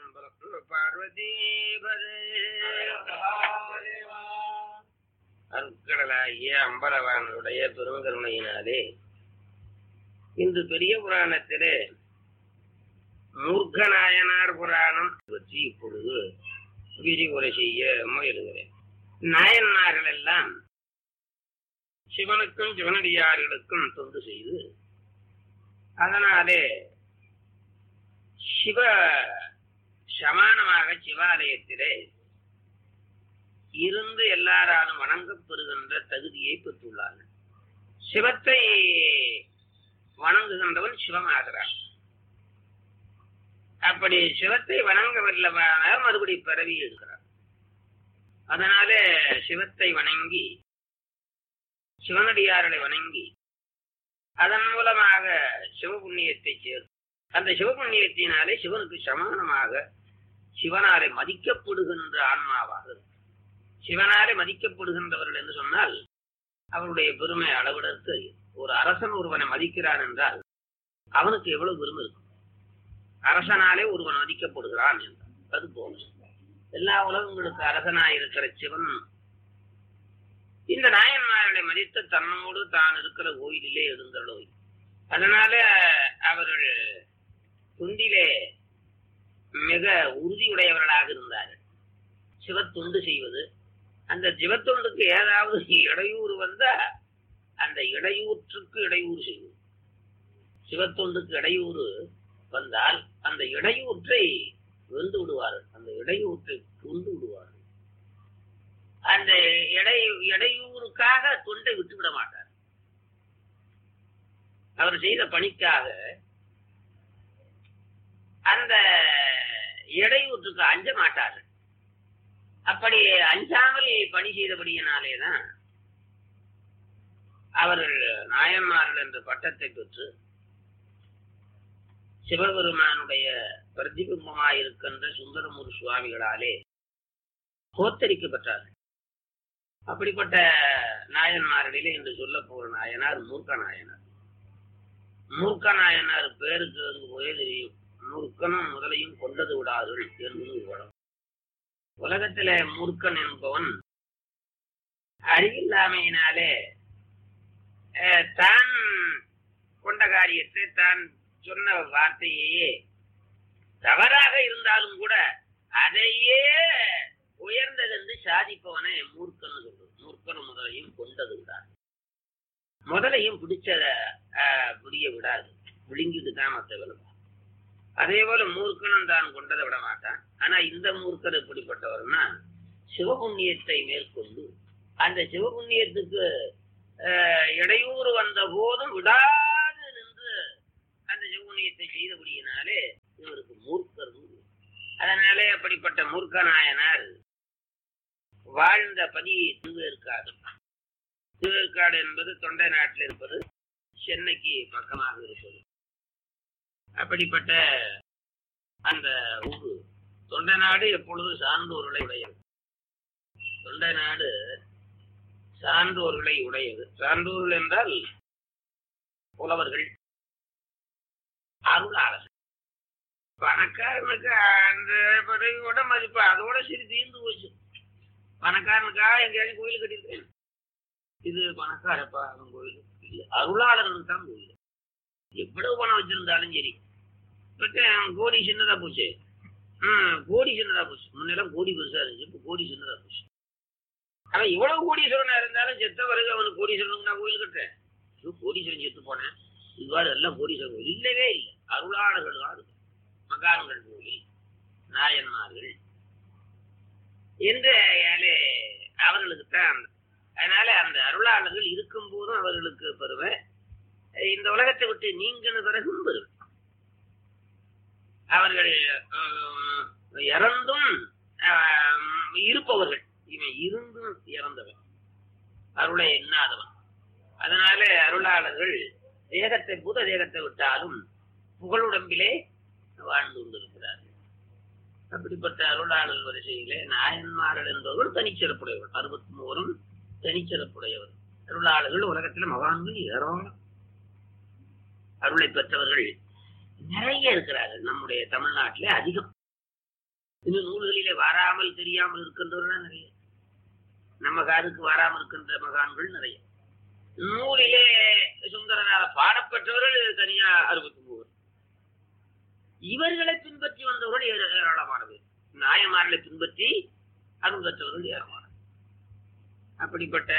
பார்வதீபதே அருட்கடலாகிய அம்பலவானுடைய பெருங்கருணையினாலே இன்று பெரிய புராணத்திலே மூர்க்கநாயனார் புராணம் பற்றி இப்பொழுது விரிவுரை செய்ய முயலுகிறேன் நாயன்மார்கள் எல்லாம் சிவனுக்கும் சிவனடியார்களுக்கும் தொண்டு செய்து அதனாலே சிவ சமானமாக சிவாலயத்திலே இருந்து எல்லாராலும் வணங்கப்பெறுகின்ற தகுதியை பெற்றுள்ளார்கள் சிவத்தை வணங்குகின்றவன் சிவமாகிறான் அப்படி சிவத்தை வணங்கவில்லைவானால் மறுபடி பிறவி எடுக்கிறார் அதனால சிவத்தை வணங்கி சிவனடியார்களை வணங்கி அதன் மூலமாக சிவபுண்ணியத்தை சேர்த்து அந்த சிவபுண்ணியத்தினாலே சிவனுக்கு சமானமாக சிவனாலே மதிக்கப்படுகின்ற ஆன்மாவாக இருக்கும் சிவனாலே மதிக்கப்படுகின்றவர்கள் என்று சொன்னால் அவருடைய பெருமை அளவிடற்கு ஒரு அரசன் ஒருவனை மதிக்கிறான் என்றால் அவனுக்கு எவ்வளவு பெருமை இருக்கும் அரசனாலே ஒருவன் மதிக்கப்படுகிறான் என்றார் அது போல எல்லா உலகங்களுக்கு அரசனாய் இருக்கிற சிவன் இந்த நாயன்மார்களை மதித்து தன்னோடு தான் இருக்கிற கோயிலிலே எழுந்தருளோய் அதனால அவர்கள் துண்டிலே மிக உறுதியுடையவர்களாக இருந்தார்கள் சிவத்தொண்டு செய்வது அந்த சிவத்தொண்டுக்கு ஏதாவது இடையூறு வந்தா அந்த இடையூற்றுக்கு இடையூறு செய்வது சிவத்தொண்டுக்கு இடையூறு வந்தால் அந்த இடையூற்றை வெந்து விடுவார்கள் அந்த இடையூற்றை கொண்டு விடுவார்கள் அந்த இடை இடையூறுக்காக தொண்டை விட்டுவிட மாட்டார் அவர் செய்த பணிக்காக அந்த இடையூற்றுக்கு அஞ்ச மாட்டார்கள் அப்படி அஞ்சாமல் பணி செய்தபடியினாலேதான் அவர்கள் நாயன்மார்கள் என்ற பட்டத்தை பெற்று சிவபெருமானுடைய பிரதிபிம்பமாயிருக்கின்ற சுந்தரமூர் சுவாமிகளாலே கோத்தரிக்கப்பட்டார்கள் அப்படிப்பட்ட நாயன்மார்களிலே என்று சொல்ல போற நாயனார் மூர்க்க நாயனார் மூர்க்க நாயனார் பேருக்கு வந்து போய் தெரியும் மூர்க்கனும் முதலையும் கொண்டது விடாதுள் என்று வரும் உலகத்திலே மூர்க்கன் என்பவன் அறிவில்லாமையினாலே தான் கொண்ட காரியத்தை தான் சொன்ன வார்த்தையே தவறாக இருந்தாலும் கூட அதையே உயர்ந்தது என்று சாதிப்பவனை மூர்க்கன் சொல்றது மூர்க்கன் முதலையும் கொண்டதுதான் முதலையும் பிடிச்சத பிடிய விடாது விழுங்கிட்டு தான் மற்ற விழுவா அதே போல மூர்க்கனும் தான் கொண்டதை விட மாட்டான் ஆனா இந்த மூர்க்கர் எப்படிப்பட்டவர்னா சிவபுண்ணியத்தை மேற்கொண்டு அந்த சிவபுண்ணியத்துக்கு இடையூறு வந்த போதும் விடாது நின்று அந்த சிவபுண்ணியத்தை செய்தபடியினாலே இவருக்கு மூர்க்கர் அதனாலே அப்படிப்பட்ட மூர்க்க நாயனார் வாழ்ந்த பதி திருவேற்காடு திருவேற்காடு என்பது தொண்டை நாட்டில் இருப்பது சென்னைக்கு பக்கமாக இருப்பது அப்படிப்பட்ட அந்த ஊரு தொண்டை நாடு எப்பொழுது சான்றோர்களை உடையது தொண்டை நாடு சான்றோர்களை உடையது சான்றோர்கள் என்றால் புலவர்கள் அருளாளர்கள் பணக்காரனுக்கு அந்த பதவியோட மதிப்பு அதோட சரி தீர்ந்து போச்சு பணக்காரனுக்காக எங்கேயாச்சும் கோயில் கட்டியிருக்கேன் இது பணக்காரப்பா அவன் கோயில் இல்லை அருளாளர்களுக்கு தான் கோயில் எவ்வளவு பணம் வச்சிருந்தாலும் சரி கோடி சின்னதா போச்சு கோடி சின்னதா போச்சு முன்னெல்லாம் கோடி பெருசா இருந்துச்சு இப்போ கோடி சின்னதா போச்சு அவன் இவ்வளவு கோடீஸ்வரனா இருந்தாலும் செத்த பிறகு அவனுக்கு கோடீஸ்வரனுக்கு நான் கோயில் கட்டுறேன் ஐயோ கோடீஸ்வரன் செத்து போனேன் இவ்வாறு எல்லாம் கோடீஸ்வரன் கோயில் இல்லவே இல்லை அருளாளர்கள் தான் இருக்கு மகான்கள் கோயில் நாயன்மார்கள் என்று அவர்களுக்கு தான் அதனால அந்த அருளாளர்கள் இருக்கும் போதும் அவர்களுக்கு பெருமை இந்த உலகத்தை விட்டு நீங்கின பிறகும் பெருமை அவர்கள் இறந்தும் இருப்பவர்கள் இவன் இருந்தும் இறந்தவன் அருளை எண்ணாதவன் அதனால அருளாளர்கள் தேகத்தை பூத தேகத்தை விட்டாலும் புகழுடம்பிலே வாழ்ந்து கொண்டிருக்கிறார்கள் அப்படிப்பட்ட அருளாளர் வரிசையிலே நாயன்மார்கள் என்பவர்கள் தனிச்சிறப்புடையவர் அறுபத்தி மூவரும் தனிச்சிறப்புடையவர் அருளாளர்கள் உலகத்தில் மகான்கள் ஏராளம் அருளை பெற்றவர்கள் நிறைய இருக்கிறார்கள் நம்முடைய தமிழ்நாட்டிலே அதிகம் இன்னும் நூல்களிலே வராமல் தெரியாமல் இருக்கின்றவர்கள் நிறைய நம்ம காதுக்கு வராமல் இருக்கின்ற மகான்கள் நிறைய நூலிலே சுந்தரனால பாடப்பட்டவர்கள் தனியா அறுபத்தி மூவர் இவர்களை பின்பற்றி வந்தவர்கள் ஏர- ஏராளமான பேர் நாயன்மார்களை பின்பற்றி அருள் பெற்றவர்கள் ஏராளமான அப்படிப்பட்ட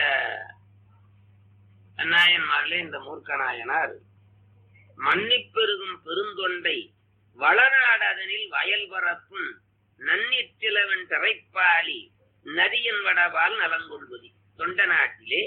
நாயன்மார்களே இந்த மூர்க்க நாயனார் மன்னிப்பெருகும் பெருந்தொண்டை வளநாடதனில் வயல் பரப்பும் நன்னிற்றிலவன் திரைப்பாலி நதியின் வடவால் நலங்கொள்வதி தொண்ட நாட்டிலே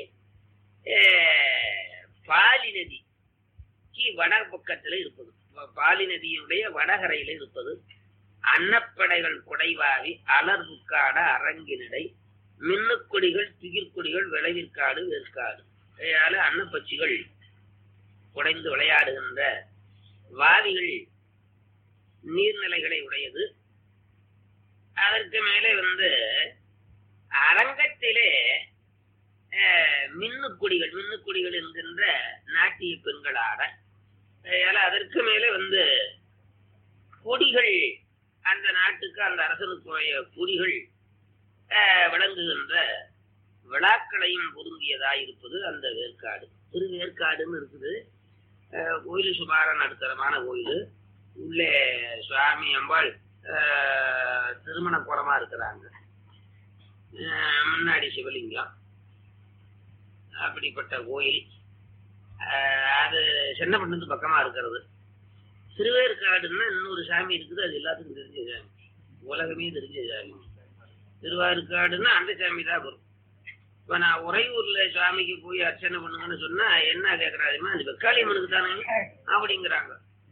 அஹ், பாலி நதி கி வட பக்கத்தில் இருப்பது ப- பாலி நதியினுடைய வடகரையில இருப்பது அன்னப்படைகள் குடைவாவி அலர்வுக்காடு அரங்கினடை மின்னுக்கொடிகள் திகிர்கொடிகள் விளைவிற்காடு வேர்க்காடு இதையால அன்னப்பட்சிகள் குடைந்து விளையாடுகின்ற வாவிகள் நீர்நிலைகளை உடையது அதற்கு மேலே வந்து அரங்கத்திலே அஹ், மின்னுக்குடிகள் மின்னுக்குடிகள் என்கின்ற நாட்டிய பெண்கள் ஆட அதனால அதற்கு மேலே வந்து கொடிகள் அந்த நாட்டுக்கு அந்த அரசனுக்குரிய கொடிகள் அஹ், விளங்குகின்ற விழாக்களையும் பொருந்தியதாய் இருப்பது அந்த வேர்க்காடு திரு வேர்க்காடுன்னு இருக்குது அஹ், கோயில் சுமார நடுத்தரமான கோயில் உள்ளே சுவாமி அம்பாள் அஹ், திருமண கோலமா இருக்கிறாங்க அஹ், முன்னாடி சிவலிங்கம் அப்படிப்பட்ட கோயில் அஹ், அது சென்னப்பட்டினத்து பக்கமா இருக்கிறது திருவேற்காடுன்னா இன்னொரு சாமி இருக்குது அது எல்லாத்துக்கும் தெரிஞ்ச சாமி உலகமே தெரிஞ்ச சாமி திருவாருக்காடுன்னா அந்த சாமி தான் வரும் இப்ப நான் உறையூர்ல சாமிக்கு போய் அர்ச்சனை பண்ணுங்கன்னு சொன்னா என்ன கேக்குறாருமா அது வெக்காளியம்மனுக்கு தானே அப்படிங்கிறாங்க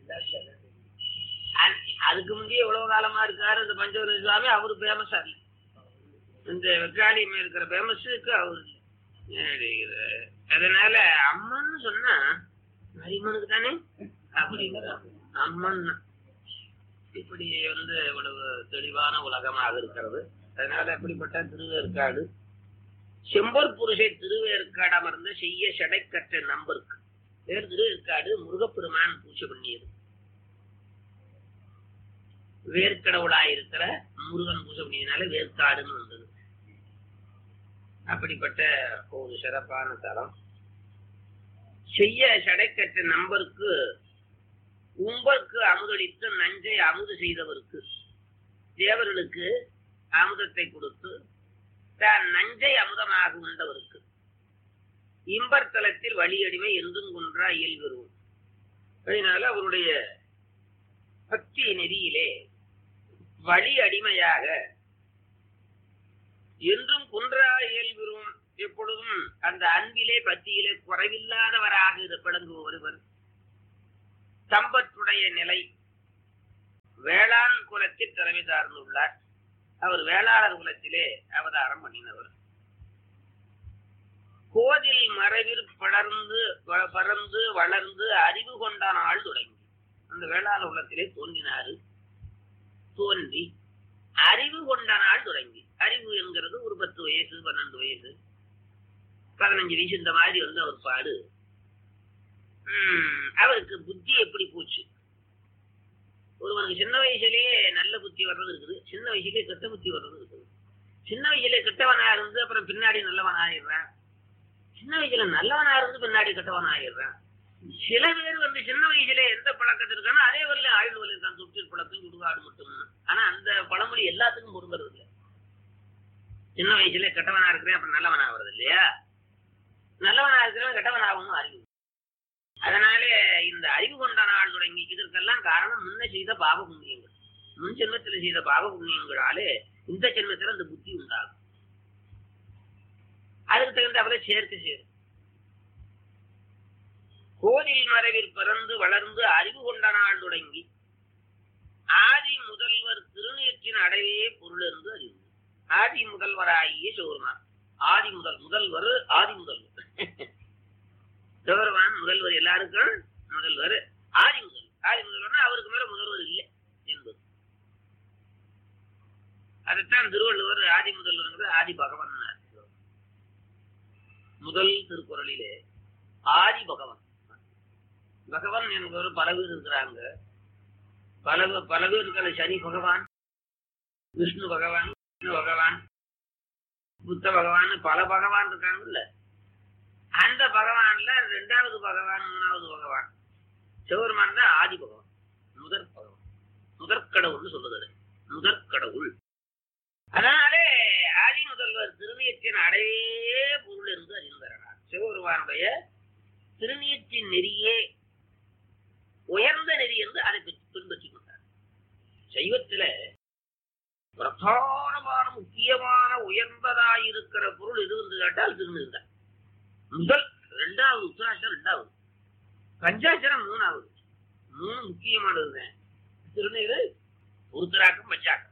அது- அதுக்கு முந்தைய எவ்வளவு காலமா இருக்காரு இந்த பஞ்சவர சுவாமி அவரு ஃபேமஸா இல்லை இந்த வெக்காளியம்மன் இருக்கிற ஃபேமஸுக்கு அவரு இல்லை. அப்படிங்கிற. அதனால அம்மன்னு சொன்னா நரிமனுக்கு தானே அப்படிங்கிறாங்க அம்மன் இப்படி வந்து இவ்வளவு தெளிவான உலகமாக இருக்கிறது அதனால அப்படிப்பட்ட திருவேற்காடு செம்பர் புருஷை திருவேற்காடு அமர்ந்த செய்ய செடைக்கற்ற நம்பருக்கு பேர் திருவேற்காடு முருகப்பெருமான் பூஜை பண்ணியது வேர்க்கடவுளாயிருக்கிற முருகன் பூஜை பண்ணியதுனால வேர்க்காடுன்னு வந்தது அப்படிப்பட்ட ஒரு சிறப்பான தலம் செய்ய சடைக்கற்ற நம்பருக்கு உம்பருக்கு அமுதளித்து நஞ்சை அமுது செய்தவருக்கு தேவர்களுக்கு அமுதத்தை கொடுத்து தான் நஞ்சை அமுதமாக உண்டவருக்கு இம்பர்தலத்தில் வழியடிமை என்றும் குன்றா இயல்பெறுவோம் அதனால அவருடைய பக்தி நெறியிலே வழி அடிமையாக என்றும் குன்றா இயல்பெறும் எப்பொழுதும் அந்த அன்பிலே பக்தியிலே குறைவில்லாதவராக இரு- விளங்குவோர் ஒருவர் சம்பத்துடைய நிலை வேளாண் குலத்தில் தலைமை சார்ந்துள்ளார் அவர் வேளாளர் குலத்திலே அவதாரம் பண்ணினவர் கோதில் மறைவில் படர்ந்து வ- பறந்து வளர்ந்து அறிவு கொண்ட நாள் தொடங்கி அந்த வேளாளர் குலத்திலே தோன்றினாரு தோன்றி அறிவு கொண்ட நாள் தொடங்கி அறிவு என்கிறது ஒரு பத்து வயசு பன்னெண்டு வயசு பதினஞ்சு வயசு இந்த மாதிரி வந்து அவர் பாடு உம், அவருக்கு புத்தி எப்படி போச்சு ஒருவனுக்கு சின்ன வயசுலயே நல்ல புத்தி வர்றது இருக்குது சின்ன வயசுலயே கெட்ட புத்தி வர்றது இருக்குது சின்ன வயசுல கெட்டவனா இருந்து அப்புறம் பின்னாடி நல்லவன் ஆயிடுறான் சின்ன வயசுல நல்லவனா இருந்து பின்னாடி கெட்டவன் ஆயிடுறான் சில பேர் வந்து சின்ன வயசுல எந்த பழக்கத்தில் இருக்கானோ அதே வரல ஆயுள் வலி இருக்கான் தொட்டில் பழக்கம் சுடுகாடு மட்டும் ஆனா அந்த பழமொழி எல்லாத்துக்கும் பொருந்துறது இல்லை சின்ன வயசுல கெட்டவனா இருக்கிறேன் அப்புறம் நல்லவனா ஆகுறது இல்லையா நல்லவனா இருக்கிறவன் கெட்டவன் ஆகணும் அறிவு அதனாலே இந்த அறிவு கொண்ட நாள் தொடங்கி இதற்கெல்லாம் காரணம் முன்ன செய்த பாவ புண்ணியங்கள் முன் ஜென்மத்துல செய்த பாவ புண்ணியங்களாலே இந்த ஜென்மத்துல அந்த புத்தி உண்டாகும் அதுக்கு தகுந்த சேர்த்து சேரும் கோதில் மறைவில் பிறந்து வளர்ந்து அறிவு கொண்ட நாள் தொடங்கி ஆதி முதல்வர் திருநீற்றின் அடைவே பொருள் என்று அறிவு ஆதி முதல்வராகிய சிவருமான் ஆதி முதல் முதல்வர் ஆதி முதல்வர் சிவருமான் முதல்வர் எல்லாருக்கும் முதல்வர் ஆதி முதல் ஆதி முதல்வர்னா அவருக்கு மேல முதல்வர் இல்லை என்பது அதைத்தான் திருவள்ளுவர் ஆதி முதல்வர் ஆதி பகவான் முதல் திருக்குறளிலே ஆதி பகவான் பகவான் என்பவர் பல பேர் இருக்கிறாங்க பல பல பேர் இருக்கிற சனி பகவான் விஷ்ணு பகவான் விஷ்ணு பகவான் புத்த பகவான் பல பகவான் இருக்காங்கல்ல அந்த பகவான்ல ரெண்டாவது பகவான் மூணாவது பகவான் சிவபெருமான் தான் ஆதி பகவான் முதற் பகவான் முதற்கடவுள்னு சொல்லுது முதற்கடவுள் அதனாலே ஆதி முதல்வர் திருநீற்றின் அடையே பொருள் என்று அறிந்தார் சிவபெருமானுடைய திருநீற்றின் நெறியே உயர்ந்த நெறி என்று அதை பின்- பின்பற்றிக் கொண்டார் சைவத்தில பிரதானமான முக்கியமான உயர்ந்ததாயிருக்கிற பொருள் எது என்று கேட்டால் திருநீர் தான் முதல் ரெண்டாவது உத்தராட்சரம் ரெண்டாவது பஞ்சாட்சரம் மூணாவது மூணு முக்கியமானதுதான் திருநீர் உருத்தராக்கம் பச்சாக்கம்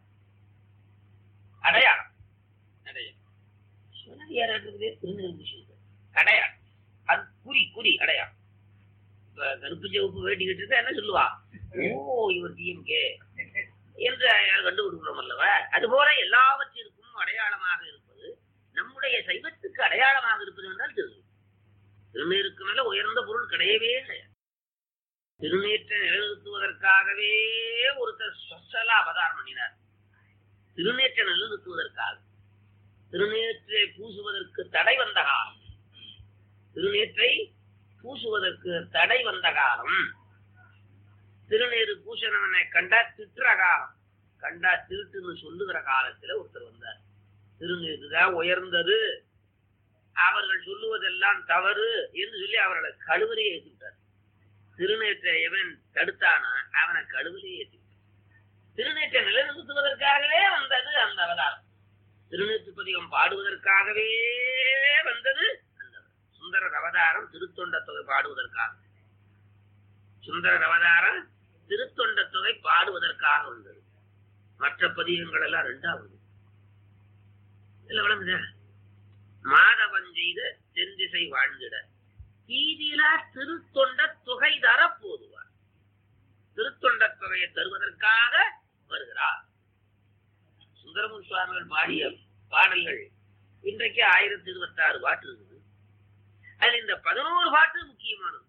அடையாளம் அடையாளம் சிவனடியார் இருக்கிறதே திருநீர் பூசியிருக்கார். அடையாளம் அது குறி குறி அடையாளம் இப்ப கருப்பு சிவப்பு வேட்டி கட்டிருந்தா என்ன சொல்லுவா ஓ இவர் டிஎம்கே என்று யார் கண்டுபிடிக்கிறோம் அல்லவா அதுபோல எல்லாவற்றிற்கும் அடையாளமாக இருப்பது நம்முடைய சைவத்துக்கு அடையாளமாக இருப்பது என்றால் திருநீர் திருநீருக்கு மேல உயர்ந்த பொருள் கிடையவே கிடையாது திருநீற்றை நிலைநிறுத்துவதற்காகவே ஒருத்தர் சொசலா அவதாரம் பண்ணினார் திருநீற்றை நிலைநிறுத்துவதற்காக திருநீற்றை பூசுவதற்கு தடை வந்த காலம் திருநீற்றை பூசுவதற்கு தடை வந்த காலம் திருநீறு பூசணவனை கண்டா திட்டுற காலம் கண்டா திருட்டுன்னு சொல்லுகிற காலத்துல ஒருத்தர் வந்தார் திருநீறு தான் உயர்ந்தது அவர்கள் சொல்லுவதெல்லாம் தவறு என்று சொல்லி அவர்களை கழுவலையே ஏற்றிவிட்டார் திருநீற்றை எவன் தடுத்தானா அவனை கழுவலையே ஏற்றிவிட்டார் திருநீற்றை நிலைநிறுத்துவதற்காகவே வந்தது அந்த அவதாரம் திருநீற்று பதிகம் பாடுவதற்காகவே வந்தது அந்த சுந்தர அவதாரம் திருத்தொண்ட தொகை பாடுவதற்காக சுந்தர அவதாரம் திருத்தொண்ட தொகை பாடுவதற்காக வந்தது மற்ற பதிகங்கள் எல்லாம் ரெண்டாவது இல்ல விளங்குதா மாதவன் செய்த தென்திசை வாழ்ந்திட தீதிலா திருத்தொண்ட தொகை தர போதுவார் திருத்தொண்ட தொகையை தருவதற்காக வருகிறார் சுந்தரமூர் சுவாமிகள் பாடிய பாடல்கள் இன்றைக்கு ஆயிரத்தி இருபத்தி ஆறு பாட்டு இருக்குது அதுல இந்த பதினோரு பாட்டு முக்கியமானது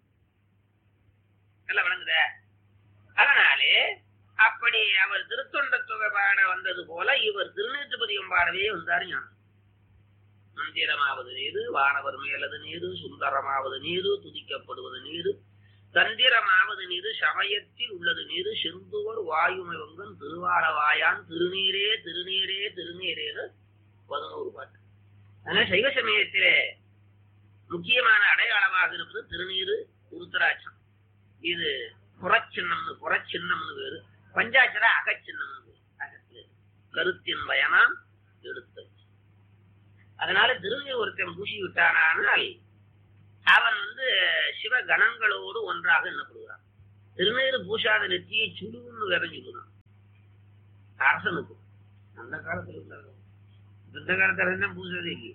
நல்லா விளங்குத அதனாலே அப்படி அவர் திருத்தொண்ட தொகை பாட வந்தது போல இவர் திருநீற்று பதிகம் பாடவே வந்தார் ஞானம் மந்திரமாவது நீரு வானவர் மேலது நீரு சுந்தரமாவது நீரு துதிக்கப்படுவது நீரு தந்திரமாவது நீரு சமயத்தில் உள்ளது நீரு செந்துவர் வாயுமவங்கன் திருவாளவாயான் திருநீரே திருநீரே திருநீரேன்னு பதினோரு பாட்டு அதனால சைவ சமயத்திலே முக்கியமான அடையாளமாக இருப்பது திருநீரு உருத்தராட்சம் இது புறச்சின்னம்னு புறச்சின்னம்னு வேறு பஞ்சாட்சர அகச்சின்னம்னு வேறு. அகத்துல கருத்தின் பயனாம் எடுத்தது அதனால திருநீர் ஒருத்தன் பூசி விட்டானால் அவன் வந்து சிவ கணங்களோடு ஒன்றாக எண்ணப்படுகிறான் திருநீர் பூசாத நெற்றியை சுடுன்னு வேற சொல்லுதான் அரசனுக்கு அந்த காலத்துல இருந்தாங்க இந்த காலத்துல என்ன பூசதே இல்லையே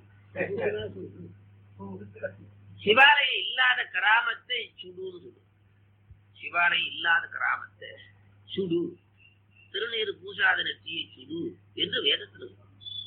சிவாலயம் இல்லாத கிராமத்தை சுடுன்னு சொல்லு சிவாலயம் இல்லாத கிராமத்தை சுடு திருநீர் பூசாத நெற்றியை சுடு என்று வேதத்தில் இருக்கு.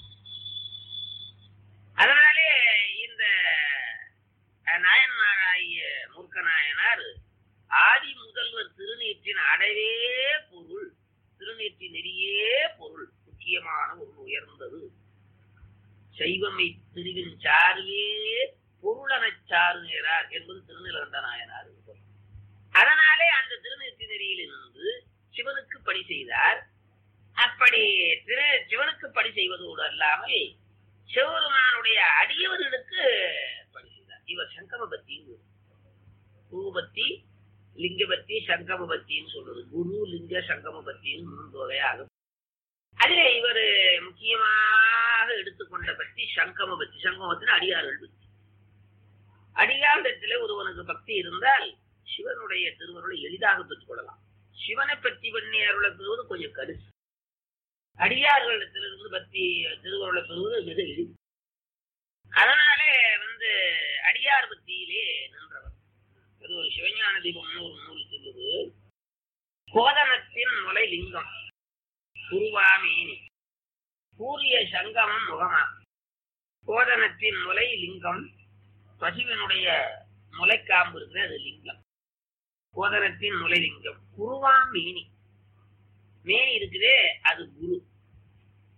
அதனாலே இந்த அஹ், நாயன்மாராகிய மூர்க்க நாயனார் ஆதி முதல்வர் திருநீற்றின் அடைவே பொருள் திருநீற்றின் நெறியே பொருள் முக்கியமான ஒரு உயர்ந்தது சைவமை பிரிவின் சார்வே பொருளனச் சாருகிறார் என்பது திருநிலகண்ட நாயனார் சொல்றார். அதனாலே அந்த திருநீர்த்தி நெறியில் இருந்து சிவனுக்கு பணி செய்தார் அப்படி திரு சிவனுக்கு பணி செய்வதோடு அல்லாமல் சிவபெருமானுடைய அடியவர்களுக்கு பணி செய்தார் இவர் சங்கமபத்தி பூபத்தி லிங்கபத்தி சங்கமபத்தின்னு சொல்றது குரு லிங்க சங்கமபத்தின்னு மூன்று வகையாகும் அதிலே இவர் முக்கியமாக எடுத்துக்கொண்ட பத்தி சங்கம பத்தி சங்கமத்தின் அடியார்கள் பத்தி அடியாரிடத்திலே ஒருவனுக்கு பக்தி இருந்தால் சிவனுடைய திருவருளை எளிதாக பெற்றுக்கொள்ளலாம் சிவனை பற்றி பண்ணி அருளை பெறுவது கொஞ்சம் கருசு அடியார்களிடத்திலிருந்து பக்தி திருவருளை பெறுவது மிக எளிது அதனாலே வந்து அடியார் பக்தியிலே நின்றவர் இது ஒரு சிவஞான தீபம்னு ஒரு நூல் சொல்லுது கோதனத்தின் முலை லிங்கம் குருவாமீனி கூறிய சங்கமம் முகமா கோதனத்தின் முலை லிங்கம் பசுவினுடைய முளைக்காம்பு இருக்கிற அது லிங்கம் கோதனத்தின் முலை லிங்கம் குருவாம் மேனி மேனி இருக்குதே அது குரு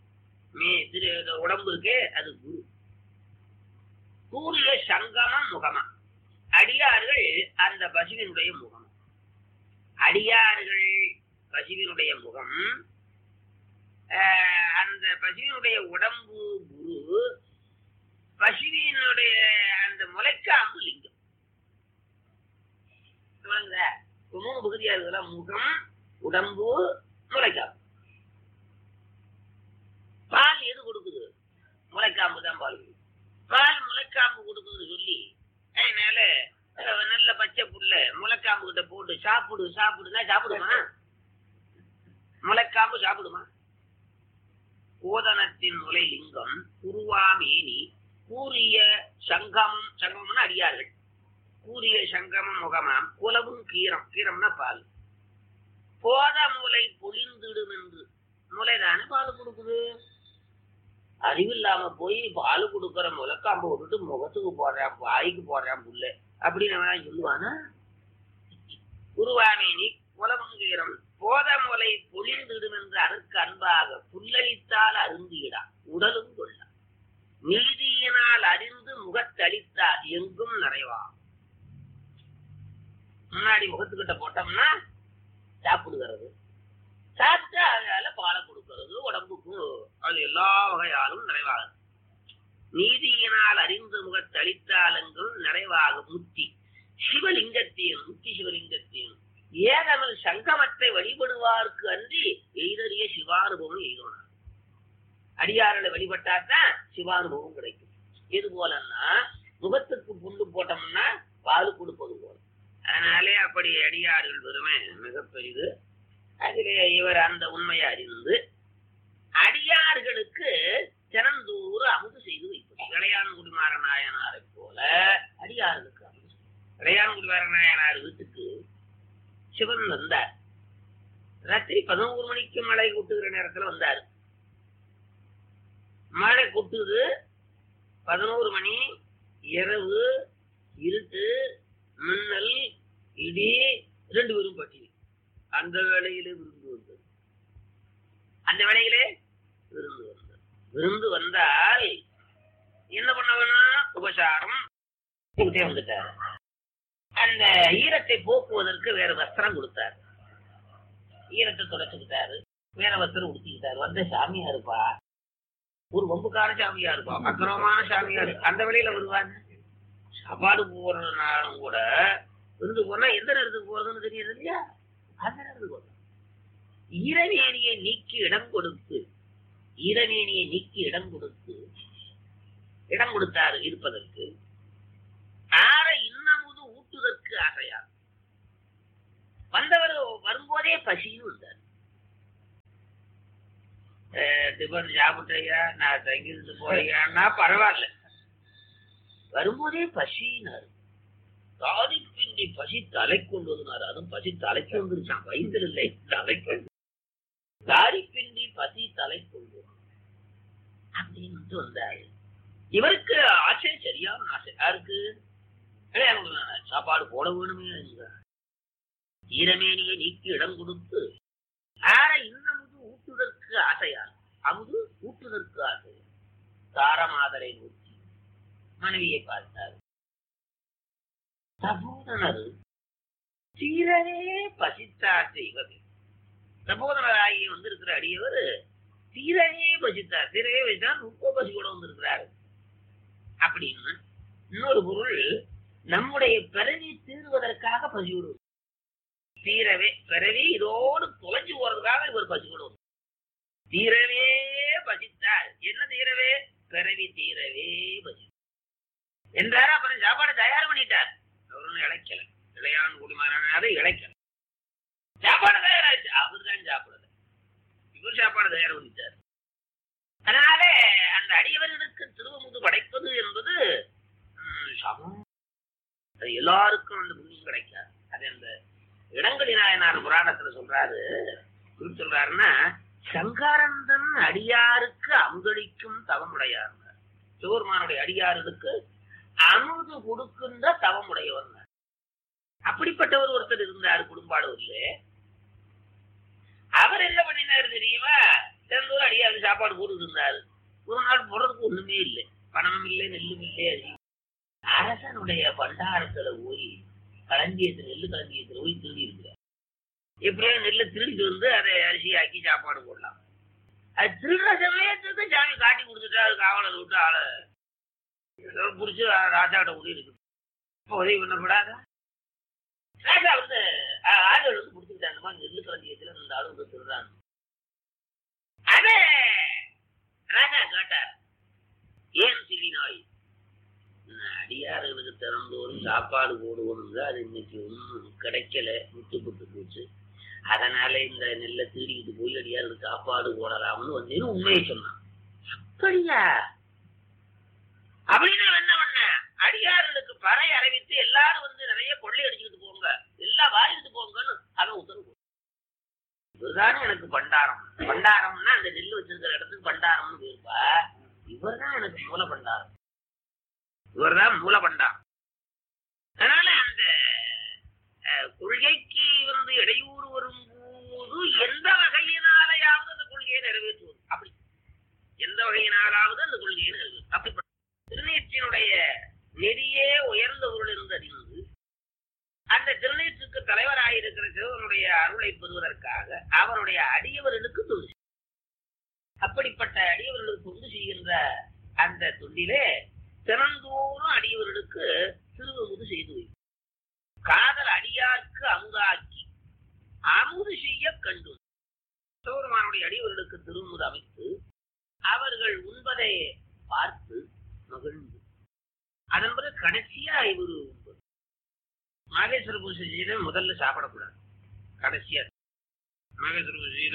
நீ திரு இந்த உடம்பு இருக்கே அது குரு கூறிய சங்கமம் முகமா அடியார்கள் அந்த பசுவினுடைய முகம் அடியார்கள் பசுவினுடைய முகம் ஆஹ், அந்த பசுவினுடைய உடம்பு குரு பசுவினுடைய அந்த முளைக்காம்பு லிங்கம் விளங்குதா? இப்ப மூணு பகுதியா இருக்குல்ல முகம் உடம்பு முளைக்காம்பு பால் எது கொடுக்குது முளைக்காம்பு தான் பால் கொடுக்குது பால் முளைக்காம்பு கொடுக்குது சொல்லி அதனால அஹ், நல்ல பச்சை புல்ல முளைக்காம்பு கிட்ட போட்டு சாப்பிடு சாப்பிடுனா சாப்பிடுமா முளைக்காம்பு சாப்பிடுமா ஓதனத்தின் முலை லிங்கம் உருவாமேனி கூறிய சங்கமம் சங்கமம்னா அடியார்கள் கூறிய சங்கமம் முகமாம் குலவும் கீரம் கீரம்னா பால் போத மூலை பொழிந்திடும் என்று மூளைதானே பால் கொடுக்குது அறிவில்லாம போய் பால் கொடுக்கற முளைக்காம்பு விட்டுட்டு முகத்துக்கு போடுறான் வாய்க்கு போடுறான் புல்ல அப்படின்னு அவன் சொல்லுவானா உருவாமேனி குலவும் கீரம் போத மூலை பொழிந்திடும் என்று அதற்கு அன்பாக புல்லளித்தால் அருந்தியிடா உடலும் கொள்ள நீதியினால் அறிந்து முகத்தளித்தால் எங்கும் நிறைவா முன்னாடி முகத்துக்கிட்ட போட்டோம்னா சாப்பிடுகிறது சாப்பிட்டு அதனால பாலை கொடுக்கிறது உடம்புக்கு அது எல்லா வகையாலும் நிறைவாகும் நீதியினால் அறிந்து முகத்தளித்தாலெங்கும் நிறைவாக முத்தி சிவலிங்கத்தையும் முத்தி சிவலிங்கத்தையும் ஏதமில் சங்கமத்தை வழிபடுவார்க்கு அன்றி எய்தறிய சிவானுபவம் எய்தோனார் அடியார்களை வழிபட்டாதான் சிவானுபவம் கிடைக்கும் எது போலன்னா முகத்துக்கு புண்டு போட்டோம்னா பால் கொடுப்பது போல அதனாலே அப்படி அடியார்கள் பெருமை மிக பெரிது அதிலே இவர் அந்த உண்மையை அறிந்து அடியார்களுக்கு தினந்தூறு அமுது செய்து வைப்பது இளையான்குடிமார நாயனாரை போல அடியார்களுக்கு அமுது செய்வது. இளையான்குடிமார நாயனார் வீட்டுக்கு சிவன் வந்தார் ராத்திரி பதினோரு மணிக்கு மழை கொட்டுகிற நேரத்துல வந்தார் மழை கொட்டுது பதினோரு மணி இரவு இருட்டு மின்னல் இடி ரெண்டு பேரும் பட்டி அந்த வேளையிலே விருந்து வந்தது அந்த வேளையிலே விருந்து வந்தது விருந்து வந்தால் என்ன பண்ண வேணும் உபசாரம் கொடுத்தே வந்துட்டார் அந்த ஈரத்தை போக்குவதற்கு வேற வஸ்திரம் கொடுத்தார் ஈரத்தை தொடச்சுக்கிட்டாரு வேற வஸ்திரம் உடுத்திக்கிட்டாரு வந்த சாமியா இருப்பா ஒரு வம்புக்கார சாமியா இருப்பா அக்கிரமமான சாமியா இருக்கு அந்த வேளையில வருவாங்க சாப்பாடு போறதுனாலும் கூட விருந்து போனா எந்த நேரத்துக்கு போறதுன்னு தெரியுது இல்லையா அந்த நேரத்துக்கு போறது ஈரவேணியை நீக்கி இடம் கொடுத்து ஈரவேணியை நீக்கி இடம் கொடுத்து இடம் கொடுத்தாரு இருப்பதற்கு ஆற இன்னமுது ஊட்டுதற்கு ஆசையா வந்தவர் வரும்போதே பசின்னு வந்தார் அஹ் டிபன் சாப்பிட்டையா நான் தங்கிருந்து போறியான்னா பரவாயில்ல வரும்போதே பசினாரு தாதி பிண்டி பசி தலை கொண்டு வந்தாரு அதுவும் பசி தலைக்கு வந்துருச்சான் வயிற்றில் இல்லை தலைக்கு தாடி பிண்டி பசி தலை கொண்டு அப்படின்னு வந்தாரு இவருக்கு ஆசை சரியான ஆசை யாருக்கு கல்யாணம் சாப்பாடு போட வேணுமே என்கிறார். ஈரமேனியை நீக்கி இடம் கொடுத்து ஆற இன்னமுது ஊட்டுதற்கு ஆசையா அமுது ஊட்டுதற்கு ஆசை தாரமாதரை நோக்கி மனைவியை பார்த்தார் சபோதனர் தீரவே பசித்தார் செய்வது சபோதனராகி வந்திருக்கிற அடியவர் தீரவே பசித்தார் தீரவே பசித்தார் ரொம்ப பசி கூட வந்திருக்கிறார் அப்படின்னு இன்னொரு பொருள் நம்முடைய பிறவி தீர்வதற்காக பசி விடுவது தீரவே பிறவி இதோடு தொலைஞ்சு போறதுக்காக இவர் பசி விடுவது தீரவே பசித்தார் என்ன தீரவே பிறவி தீரவே பசி என்றாரு அப்புறம் சாப்பாடு தயார் பண்ணிட்டார் அவர் ஒன்றும் இழைக்கல இளையான் குடிமாறான இழைக்கல சாப்பாடு தயாராச்சு அவர் தான் சாப்பிடல இவர் சாப்பாடு தயார் பண்ணிட்டார் அதனால அந்த அடியவர்களுக்கு திருவமுது படைப்பது என்பது ம், சமம் அது எல்லாருக்கும் அந்த புண்ணியம் கிடைக்காது அது அந்த இடங்களி நாயனார் புராணத்துல சொல்றாரு எப்படி சொல்றாருன்னா சங்காரந்தன் அடியாருக்கு அமுதளிக்கும் தவமுடையார் சிவருமானுடைய அடியார்களுக்கு அமுது கொடுக்கின்ற தவமுடையவர் அப்படிப்பட்டவர் ஒருத்தர் இருந்தார் குடும்பாளூர்ல அவர் என்ன பண்ணினாரு தெரியுமா திறந்தூர் அடியாருக்கு சாப்பாடு போட்டு இருந்தாரு போடுறதுக்கு ஒண்ணுமே இல்லை பணமும் இல்லை நெல்லும் இல்லை அரிசி அரசனுடைய பண்டாரத்துல போய் களஞ்சியத்துல நெல்லு களஞ்சியத்துல போய் திருடி இருக்கிறார் எப்படியோ நெல்லை திருடிட்டு வந்து அதை அரிசியாக்கி சாப்பாடு போடலாம் அது திருடுற சமயத்துக்கு சாமி காட்டி கொடுத்துட்டா அது காவலர் விட்டு ஆளை புடிச்சு ராஜாட்ட உதவி இருக்கு இப்போ உதவி பண்ணப்படாதா ராஜா வந்து ஆ- ஆளுகள் வந்து பிடிச்சிக்கிட்டாங்க இந்த மாதிரி நெல்லு களஞ்சியத்துல இந்த ஆளு வந்து திருடுறாங்க அதே ராஜா கேட்டார் ஏன் சிறினாய் அடியார்களுக்கு திறந்தோறும் சாப்பாடு போடுவோம்ங்க அது இன்னைக்கு ஒன்றும் கிடைக்கல விட்டுப்பட்டு போச்சு அதனால இந்த நெல்லை திருடிக்கிட்டு போய் அடியார்களுக்கு சாப்பாடு போடலாம்னு வந்து உண்மையை சொன்னான் அப்படியா அப்படின்னு அவன் என்ன பண்ண அடியார்களுக்கு பறை அறிவித்து எல்லாரும் வந்து நிறைய கொள்ளை அடிச்சுக்கிட்டு போங்க எல்லாம் வாங்கிட்டு போங்கன்னு அவன் உத்தரவு போட்டான். இதுதானே எனக்கு பண்டாரம் பண்டாரம்னா அந்த நெல் வச்சிருக்கிற இடத்துக்கு பண்டாரம்னு போயிருப்பா இவர்தான் எனக்கு மூல பண்டாரம் இவர்தான் மூல பண்டாரம் அதனால அந்த அஹ், கொள்கைக்கு வந்து இடையூறு வரும்போது எந்த வகையினாலையாவது அந்த கொள்கையை நிறைவேற்றுவது அப்படி எந்த வகையினாலாவது அந்த கொள்கையை நிறைவேற்றும் அப்படிப்பட்ட திருநீற்றினுடைய நெறியே உயர்ந்த பொருள் என்று அறிந்து அந்த திருநீற்றுக்கு தலைவராயிருக்கிற சிவனுடைய அருளை பெறுவதற்காக அவருடைய அடியவர்களுக்கு தொண்டு செய்யும். அப்படிப்பட்ட அடியவர்களுக்கு தொண்டு செய்கின்ற அந்த தொண்டிலே திறந்தோறும் அடியவர்களுக்கு திருவமுது செய்து வைக்கும் காதல் அடியார்க்கு அமுதாக்கி அமுது செய்ய கண்டு சிவபெருமானுடைய அடியவர்களுக்கு திருமுது அமைத்து அவர்கள் உண்பதை பார்த்து மகிழ்ந்து அதன் பிறகு கடைசியா இவரு உண்பது நாகேஸ்வர பூஜையில முதல்ல சாப்பிடக்கூடாது கடைசியா நாகேஸ்வர பூஜையில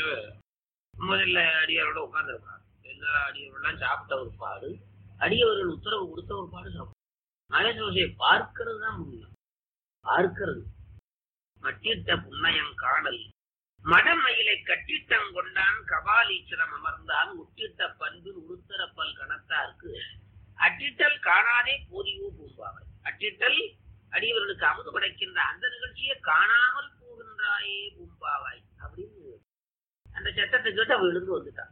முதல்ல அடியாரோட உட்கார்ந்துருப்பாரு எல்லா அடியவரெல்லாம் சாப்பிட்ட ஒரு பாடு அடியவர்கள் உத்தரவு கொடுத்த ஒரு பாடு சாப்பிடும் நாகேஸ்வர பூஜையை பார்க்கிறது தான் முடியும் பார்க்கிறது மட்டிட்ட புன்னயம் காணல் மடமயிலை கட்டிட்டம் கொண்டான் கபாலீச்சரம் அமர்ந்தான் உட்டிட்ட பண்பில் உருத்தரப்பல் கணத்தார்க்கு அட்டிட்டல் காணாதே போதியோ பூம்பாவை அட்டிட்டல் அடியவர்களுக்கு அமுது படைக்கின்ற அந்த நிகழ்ச்சியை காணாமல் போகின்றாயே பூம்பாவாய் அப்படின்னு அந்த சட்டத்தை கேட்டு அவ எழுந்து வந்துட்டான்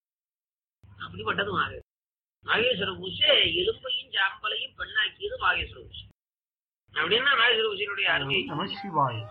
அப்படிப்பட்டது மாகே மாகேஸ்வர பூஜை எலும்பையும் சாம்பலையும் பெண்ணாக்கியது மாகேஸ்வர பூஜை அப்படின்னா மாகேஸ்வர பூஜையினுடைய அருமை நம சிவாய்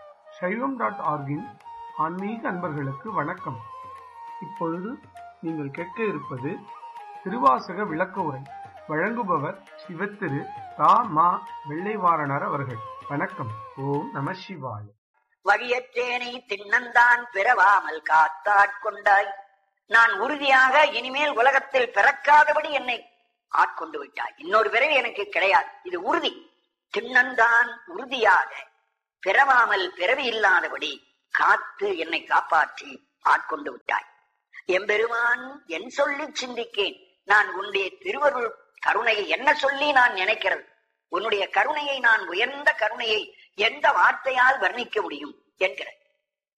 சைவம் டாட் ஆர்கின் ஆன்மீக அன்பர்களுக்கு வணக்கம் இப்பொழுது நீங்கள் கேட்க இருப்பது திருவாசக விளக்க உரை வழங்குபவர் சிவத்திரு தா மா வெள்ளைவாரணர் அவர்கள் வணக்கம் ஓம் நம சிவாய் வழியற்றேனை திண்ணந்தான் பிறவாமல் காத்தாட்கொண்டாய் நான் உறுதியாக இனிமேல் உலகத்தில் பிறக்காதபடி என்னை ஆட்கொண்டு விட்டாய் இன்னொரு பிறவி எனக்கு கிடையாது இது உறுதி திண்ணந்தான் உறுதியாக பிறவாமல் பிறவி இல்லாதபடி காத்து என்னை காப்பாற்றி ஆட்கொண்டு விட்டாய் எம்பெருமான் என் சொல்லி சிந்திக்கேன் நான் உன்னுடைய திருவருள் கருணையை என்ன சொல்லி நான் நினைக்கிறது உன்னுடைய கருணையை நான் உயர்ந்த கருணையை எந்த வார்த்தையால் வர்ணிக்க முடியும் என்கிறார்